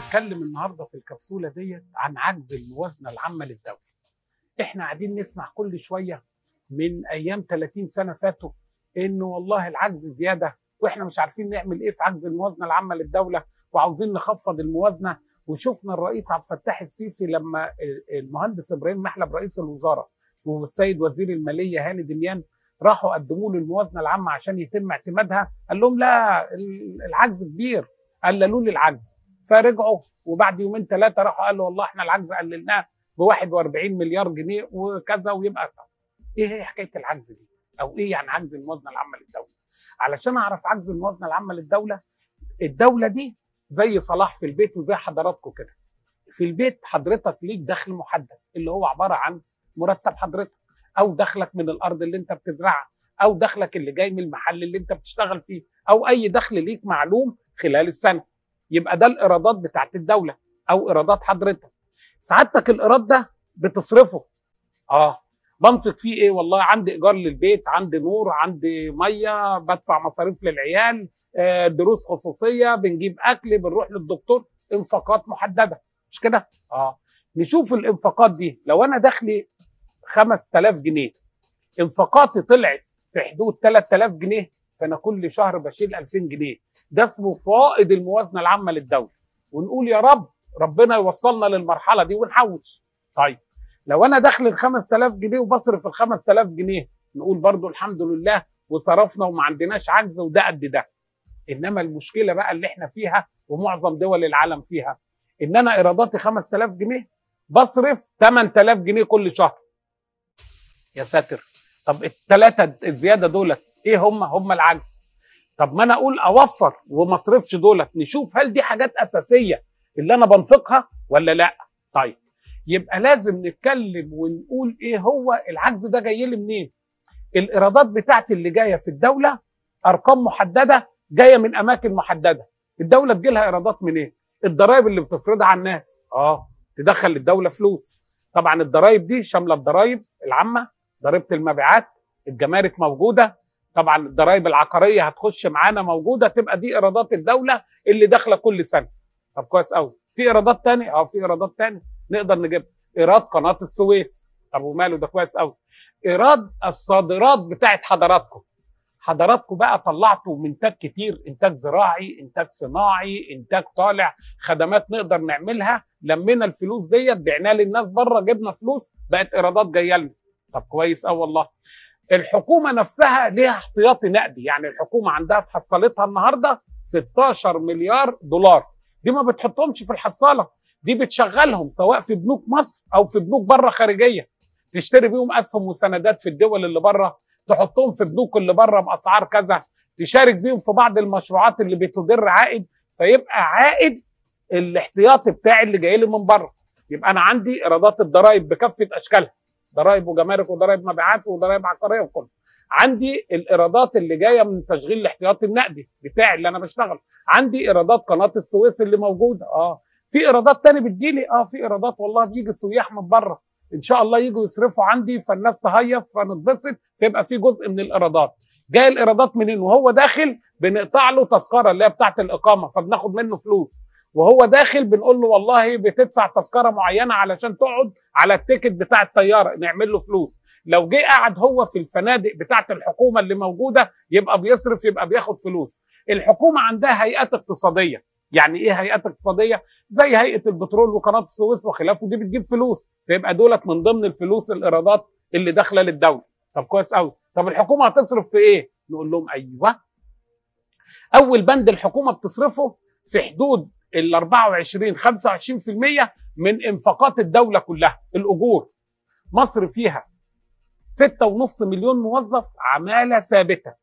هنتكلم النهارده في الكبسوله ديت عن عجز الموازنه العامه للدوله. احنا قاعدين نسمع كل شويه من ايام 30 سنه فاتوا انه والله العجز زياده واحنا مش عارفين نعمل ايه في عجز الموازنه العامه للدوله وعاوزين نخفض الموازنه وشفنا الرئيس عبد الفتاح السيسي لما المهندس ابراهيم محلب رئيس الوزراء والسيد وزير الماليه هاني دميان راحوا قدموا له الموازنه العامه عشان يتم اعتمادها قال لهم لا العجز كبير قللوا لي العجز فرجعوا وبعد يومين ثلاثه راحوا قالوا والله احنا العجز قللناه ب 41 مليار جنيه وكذا ويبقى ايه هي حكايه العجز دي؟ او ايه يعني عجز الموازنه العامه للدوله؟ علشان اعرف عجز الموازنه العامه للدوله الدوله دي زي صلاح في البيت وزي حضراتكم كده. في البيت حضرتك ليك دخل محدد اللي هو عباره عن مرتب حضرتك او دخلك من الارض اللي انت بتزرعها او دخلك اللي جاي من المحل اللي انت بتشتغل فيه او اي دخل ليك معلوم خلال السنه يبقى ده الايرادات بتاعت الدوله او ايرادات حضرتك سعادتك الايراد ده بتصرفه اه بنفق فيه ايه والله عندي ايجار للبيت عندي نور عندي ميه بدفع مصاريف للعيال آه دروس خصوصيه بنجيب اكل بنروح للدكتور انفاقات محدده مش كده اه نشوف الانفاقات دي لو انا دخلي 5000 جنيه انفاقاتي طلعت في حدود 3000 جنيه فانا كل شهر بشيل 2000 جنيه ده اسمه فائض الموازنه العامه للدوله ونقول يا رب ربنا يوصلنا للمرحله دي ونحوش طيب لو انا دخل ال 5000 جنيه وبصرف ال 5000 جنيه نقول برضو الحمد لله وصرفنا وما عندناش عجز وده قد ده انما المشكله بقى اللي احنا فيها ومعظم دول العالم فيها ان انا ايراداتي 5000 جنيه بصرف 8000 جنيه كل شهر يا ساتر طب الثلاثه الزياده دولت ايه هم هم العجز طب ما انا اقول اوفر وما اصرفش دولت نشوف هل دي حاجات اساسيه اللي انا بنفقها ولا لا طيب يبقى لازم نتكلم ونقول ايه هو العجز ده جاي لي منين الايرادات بتاعتي اللي جايه في الدوله ارقام محدده جايه من اماكن محدده الدوله تجي ايرادات منين إيه؟ الضرائب اللي بتفرضها على الناس اه تدخل للدوله فلوس طبعا الضرائب دي شامله الضرائب العامه ضريبه المبيعات الجمارك موجوده طبعا الضرائب العقاريه هتخش معانا موجوده تبقى دي ايرادات الدوله اللي داخله كل سنه طب كويس قوي في ايرادات تاني اه في ايرادات تاني نقدر نجيب ايراد قناه السويس طب وماله ده كويس قوي ايراد الصادرات بتاعت حضراتكم حضراتكم بقى طلعتوا منتج كتير انتاج زراعي انتاج صناعي انتاج طالع خدمات نقدر نعملها لمينا الفلوس ديت بعناها للناس بره جبنا فلوس بقت ايرادات جايه لنا طب كويس قوي والله الحكومه نفسها ليها احتياطي نقدي يعني الحكومه عندها في حصالتها النهارده 16 مليار دولار دي ما بتحطهمش في الحصاله دي بتشغلهم سواء في بنوك مصر او في بنوك بره خارجيه تشتري بيهم اسهم وسندات في الدول اللي بره تحطهم في بنوك اللي بره باسعار كذا تشارك بيهم في بعض المشروعات اللي بتدر عائد فيبقى عائد الاحتياطي بتاعي اللي جاي لي من بره يبقى انا عندي ايرادات الضرائب بكافه اشكالها ضرائب وجمارك وضرائب مبيعات وضرائب عقاريه وكله عندي الايرادات اللي جايه من تشغيل الاحتياطي النقدي بتاعي اللي انا بشتغل عندي ايرادات قناه السويس اللي موجوده اه في ايرادات تاني بتجيلي اه في ايرادات والله بيجي سياح من بره ان شاء الله يجوا يصرفوا عندي فالناس تهيص فنتبسط فيبقى في جزء من الايرادات جاي الايرادات منين وهو داخل بنقطع له تذكره اللي هي بتاعه الاقامه فبناخد منه فلوس وهو داخل بنقول له والله بتدفع تذكره معينه علشان تقعد على التيكت بتاع الطياره نعمل له فلوس لو جه قعد هو في الفنادق بتاعه الحكومه اللي موجوده يبقى بيصرف يبقى بياخد فلوس الحكومه عندها هيئات اقتصاديه يعني ايه هيئات اقتصاديه زي هيئه البترول وقناه السويس وخلافه دي بتجيب فلوس فيبقى دولت من ضمن الفلوس الايرادات اللي داخله للدوله طب كويس قوي طب الحكومه هتصرف في ايه نقول لهم ايوه اول بند الحكومه بتصرفه في حدود ال 24 25% من انفاقات الدوله كلها الاجور مصر فيها 6.5 مليون موظف عماله ثابته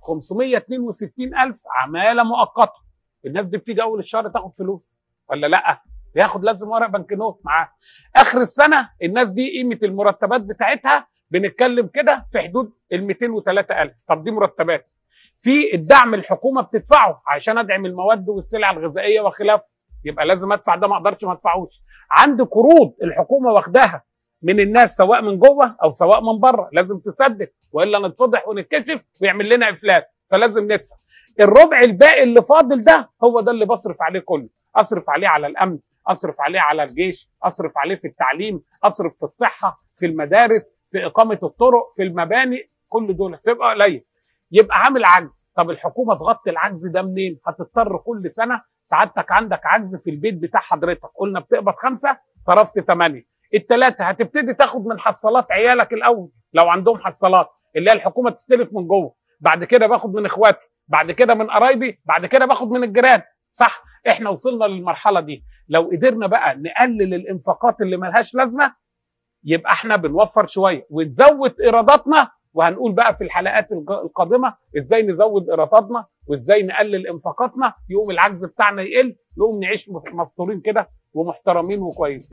562 الف عماله مؤقته الناس دي بتيجي اول الشهر تاخد فلوس ولا لا ياخد لازم ورق بنك نوت معاه اخر السنه الناس دي قيمه المرتبات بتاعتها بنتكلم كده في حدود ال 203 الف طب دي مرتبات في الدعم الحكومه بتدفعه عشان ادعم المواد والسلع الغذائيه وخلافه يبقى لازم ادفع ده ما اقدرش ما ادفعوش عندي قروض الحكومه واخداها من الناس سواء من جوه او سواء من بره لازم تسدد والا نتفضح ونتكشف ويعمل لنا افلاس فلازم ندفع الربع الباقي اللي فاضل ده هو ده اللي بصرف عليه كله اصرف عليه على الامن اصرف عليه على الجيش اصرف عليه في التعليم اصرف في الصحه في المدارس في اقامه الطرق في المباني كل دول تبقى قليل يبقى عامل عجز طب الحكومه تغطي العجز ده منين هتضطر كل سنه سعادتك عندك عجز في البيت بتاع حضرتك قلنا بتقبض خمسة صرفت ثمانية الثلاثة هتبتدي تاخد من حصالات عيالك الأول لو عندهم حصالات اللي هي الحكومة تستلف من جوه بعد كده باخد من اخواتي بعد كده من قرايبي بعد كده باخد من الجيران صح احنا وصلنا للمرحلة دي لو قدرنا بقى نقلل الانفاقات اللي ملهاش لازمة يبقى احنا بنوفر شوية ونزود ايراداتنا وهنقول بقى في الحلقات القادمه ازاي نزود ايراداتنا وازاي نقلل انفاقاتنا يقوم العجز بتاعنا يقل نقوم نعيش مستورين كده ومحترمين وكويسين